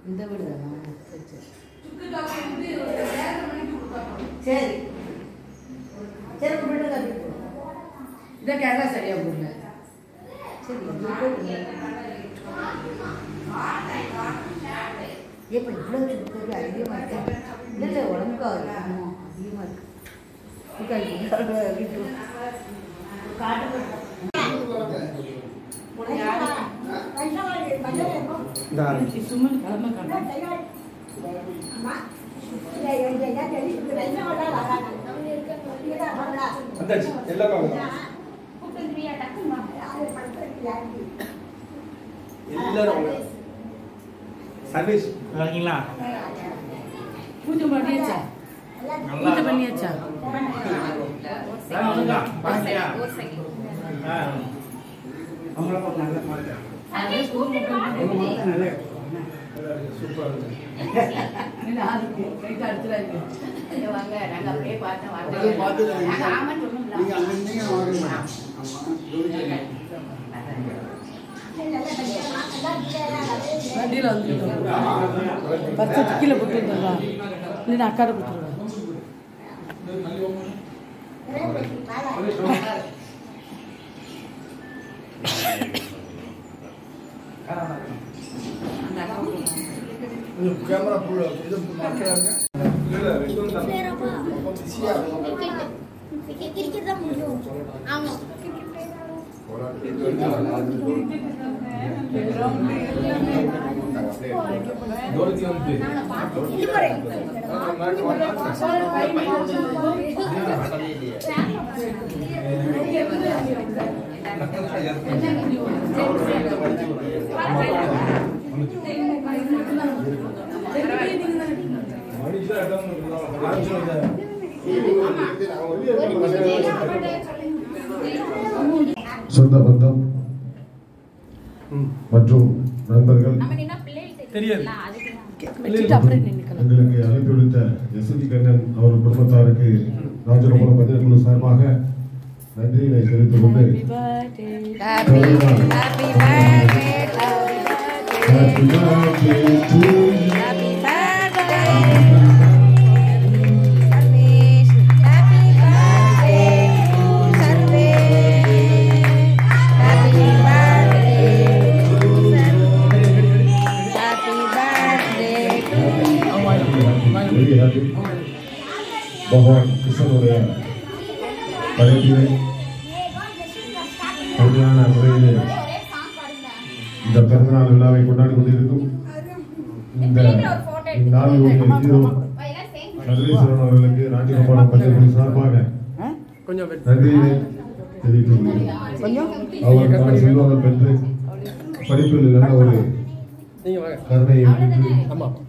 இந்த வீடு தானா சரி சரி சரி வீட்டு கட்டிட்டு இதை கேட்டா சரியா போடல சரி இது போடுங்க. ஏப்பா இவ்வளோ சுருக்கு அதிகமாக இருக்கு இல்லை இல்லை உடம்புக்கு ஆகும் அதிகமாக இருக்கு உட்காந்து காட்டு சுமன் கிளம்ப காட்டு வந்தாச்சு எல்லாம் பார்க்கலாம் எல்லாரும் வாங்க. சர்வீஸ் நல்லா இருக்கீங்களா பூஜை பண்ணியாச்சா நல்லா பூஜை பண்ணியாச்சா நல்லா பாத்தியா ஆ அவங்கள பார்த்து நல்லா பாருங்க. அதே குடும்பம் அவங்க மட்டும் நல்லா சூப்பரா இருக்கு இல்லை அதுக்கு கைட்டு அடுத்துறாங்க வாங்க நாங்க அப்படியே பார்த்தோம் அப்படியே பார்த்துட்டு நாங்க ஆமான்னு சொன்னோம்ல நீங்க அங்க இருந்தீங்க நான் வரீங்க. ஆமா, கவனிக்கிறீங்க. வண்டியில் வந்துருக்கோம் பத்து கீழே போட்டு வந்துடுறா இல்லைன்னா அக்காட கொடுத்துருவா இது கேமரா ஃபுல் இது பார்க்கறாங்க இல்ல ரெண்டும் தான். பிஸியா இருக்கும் கிரிக்கெட் தான் முடியும் ஆமா தூரத்தி வந்து இது போறேன் மனுஷன் இடம் ஆரம்பிச்சு சொந்த பந்தம் மற்றும் நண்பர்கள் நம்ம நின்னா பிள்ளைகள் தெரியாது. தெரியும் அதுக்கு தான். வச்சுட்டு அப்புறம் நின்றுக்கலாம் எங்களுக்கு அழைப்பு விடுத்த எஸ்எஸ்சி கண்ணன் அவர் குடும்பத்தாருக்கு ராஜகோபுரம் பஞ்ச குழு சார்பாக நன்றியினை தெரிவித்துக் கொண்டு Happy birthday. Happy birthday Happy birthday to you. Happy birthday Sarvesh Happy birthday to Sarvesh Happy birthday to Sarvesh Happy birthday to Very happy. பகவான் கிருஷ்ணனுடைய படைப்பினை அருமையான முறையிலே இந்த பிறந்தநாள் விழாவை கொண்டாடி கொண்டிருக்கும் இந்த இந்நாளினுடைய ஹீரோ சர்வேஸ்வரன் அவர்களுக்கு ராஜகோபாலம் பஞ்சகுடி சார்பாக நன்றியினை தெரிவித்துக் கொள்கிறேன் அவர் பல செல்வங்கள் பெற்று படிப்பில் நல்ல ஒரு நீங்க வாங்க கருணையை பெற்று ஆமா